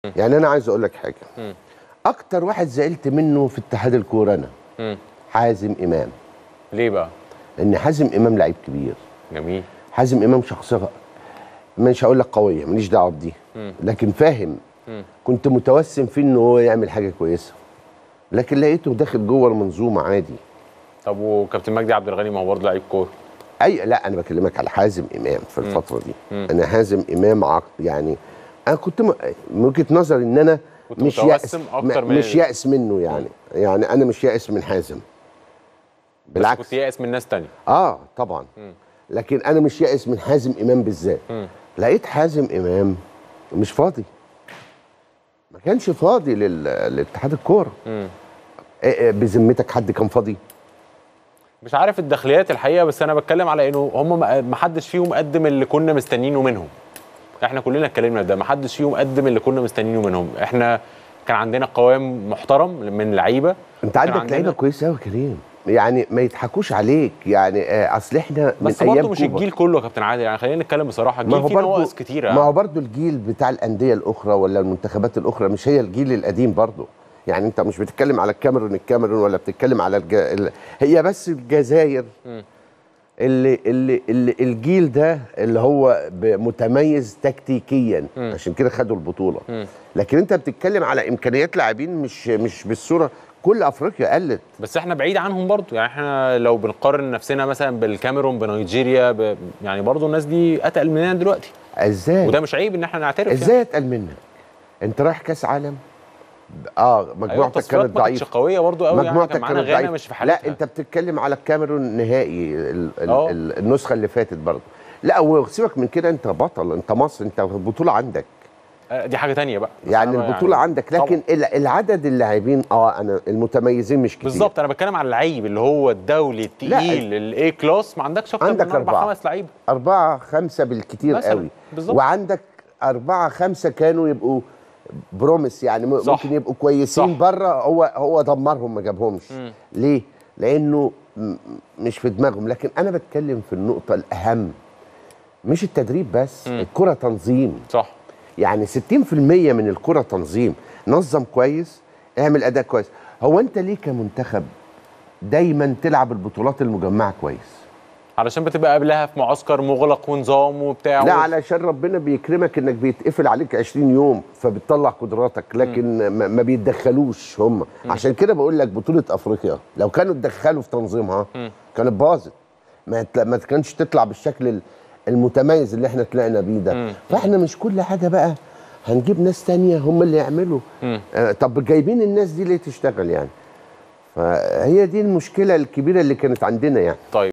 يعني انا عايز اقول لك حاجه اكتر واحد زعلت منه في اتحاد الكوره انا مم. حازم امام ليه بقى؟ ان حازم امام لعيب كبير جميل حازم امام شخصيه مش هقول لك قويه ماليش دعوه بدي لكن فاهم كنت متوسم فيه ان هو يعمل حاجه كويسه لكن لقيته داخل جوه المنظومه عادي طب وكابتن مجدي عبد الغني ما هو برضه لعيب كوره اي لا انا بكلمك على حازم امام في الفتره دي انا حازم امام عق... يعني انا كنت م... من وجهه نظري ان انا كنت مش متوسم يأس أكتر م- من مش ال- يأس منه يعني يعني انا مش يأس من حازم بس بالعكس كنت يائس من ناس تانية اه طبعا لكن انا مش يائس من حازم امام بالذات لقيت حازم امام مش فاضي ما كانش فاضي لل... لاتحاد الكوره إيه إيه بذمتك حد كان فاضي مش عارف الداخليات الحقيقه بس انا بتكلم على انه هم ما ما حدش فيهم قدم اللي كنا مستنيينه منهم احنا كلنا اتكلمنا ده ما حدش فيهم قدم اللي كنا مستنيينه منهم احنا كان عندنا قوام محترم من لعيبه انت كان عندك عندنا- لعيبه كويسه قوي كريم يعني ما يضحكوش عليك يعني آه، اصل احنا من بس ايام برضه مش كوبا. الجيل كله يا كابتن عادل يعني خلينا نتكلم بصراحه ما الجيل هو فيه برضه نواقص كتيره ما هو برضه الجيل بتاع الانديه الاخرى ولا المنتخبات الاخرى مش هي الجيل القديم برضه يعني انت مش بتتكلم على الكاميرون الكاميرون ولا بتتكلم على الج... ال... هي بس الجزائر اللي اللي اللي الجيل ده اللي هو ب- متميز تكتيكيا عشان كده خدوا البطوله لكن انت بتتكلم على امكانيات لاعبين مش مش بالصوره كل افريقيا قلت بس احنا بعيد عنهم برضه يعني احنا لو بنقارن نفسنا مثلا بالكاميرون بنيجيريا ب... يعني برضه الناس دي اتقل مننا دلوقتي ازاي وده مش عيب ان احنا نعترف يعني. ازاي اتقل منك انت رايح كاس عالم اه ايوه مجموعتك التصفيات كانت ما كانتش ضعيفه قويه برضه قوي يعني مجموعتك كان معانا كانت غانا ضعيفه مش في حالتها لا انت بتتكلم على الكاميرون نهائي ال ال اه. ال النسخه اللي فاتت برضه لا وسيبك من كده انت بطل انت مصر انت البطوله عندك آه، دي حاجه تانية بقى بس يعني أنا البطوله عندك لكن طبعاً. ال- العدد اللاعبين اه انا المتميزين مش كتير بالظبط انا بتكلم على اللعيب اللي هو الدولي التقيل الاي كلاس ما عندكش اكتر عندك من اربع أربعة. خمس لعيبه أربعة خمسة بالكتير مثلاً، قوي بالظبط. وعندك أربعة خمسة كانوا يبقوا بروميس يعني م- صح. ممكن يبقوا كويسين صح. بره هو هو دمرهم ما جابهمش ليه؟ لأنه م- مش في دماغهم لكن أنا بتكلم في النقطة الأهم مش التدريب بس الكرة تنظيم صح يعني 60% من الكرة تنظيم نظم كويس اعمل أداء كويس هو أنت ليه كمنتخب دايما تلعب البطولات المجمعة كويس علشان بتبقى قبلها في معسكر مغلق ونظام وبتاع لا و- علشان ربنا بيكرمك انك بيتقفل عليك 20 يوم فبتطلع قدراتك لكن ما ما بيتدخلوش هم عشان كده بقول لك بطوله افريقيا لو كانوا اتدخلوا في تنظيمها كانت باظت ما تلا- ما كانش تطلع بالشكل ال- المتميز اللي احنا طلعنا بيه ده فاحنا مش كل حاجه بقى هنجيب ناس تانية هم اللي يعملوا آه طب جايبين الناس دي ليه تشتغل يعني فهي دي المشكله الكبيره اللي كانت عندنا يعني طيب